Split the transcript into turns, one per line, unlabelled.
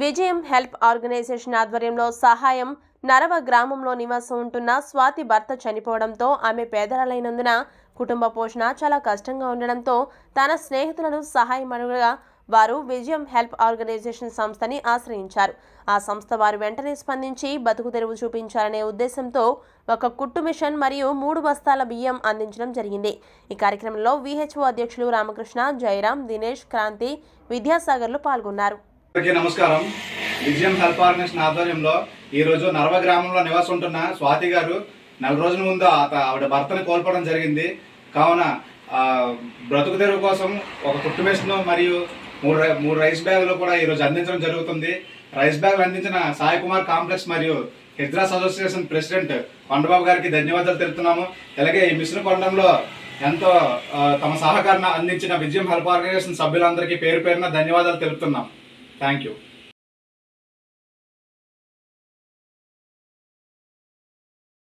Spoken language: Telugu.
విజయం హెల్ప్ ఆర్గనైజేషన్ ఆధ్వర్యంలో సహాయం నరవ గ్రామంలో నివాసం ఉంటున్న స్వాతి భర్త చనిపోవడంతో ఆమె పేదరాలైనందున కుటుంబ పోషణ చాలా కష్టంగా ఉండడంతో తన స్నేహితులను సహాయం అడుగగా వారు విజయం హెల్ప్ ఆర్గనైజేషన్ సంస్థని ఆశ్రయించారు ఆ సంస్థ వారు వెంటనే స్పందించి బతుకు తెరువు చూపించాలనే ఉద్దేశంతో ఒక కుట్టు మిషన్ మరియు మూడు బస్తాల బియ్యం అందించడం జరిగింది ఈ కార్యక్రమంలో విహెచ్ఓ అధ్యక్షులు రామకృష్ణ జయరాం దినేష్ క్రాంతి విద్యాసాగర్లు పాల్గొన్నారు
అందరికీ నమస్కారం విజయం హెల్ప్ ఆర్గనైజేషన్ ఆధ్వర్యంలో ఈ రోజు నర్వ గ్రామంలో నివాసం ఉంటున్న స్వాతి గారు నెల రోజుల ముందు ఆత- ఆవిడ భర్తను కోల్పోవడం జరిగింది కావున ఆ, బ్రతుకు తెరువు కోసం ఒక కుట్టు మిషన్ మరియు మూడు రై- మూడు రైస్ బ్యాగులు కూడా ఈ రోజు అందించడం జరుగుతుంది రైస్ బ్యాగులు అందించిన సాయి కుమార్ కాంప్లెక్స్ మరియు హెద్రాస్ అసోసియేషన్ ప్రెసిడెంట్ కొండబాబు గారికి ధన్యవాదాలు తెలుపుతున్నాము అలాగే ఈ మిషన్ కొనడంలో ఎంతో ఆ, తమ సహకారాన్ని అందించిన విజయం హెల్ప్ ఆర్గనైజేషన్ సభ్యులందరికీ పేరు పేరున ధన్యవాదాలు తెలుపుతున్నాం థ్యాంక్ యూ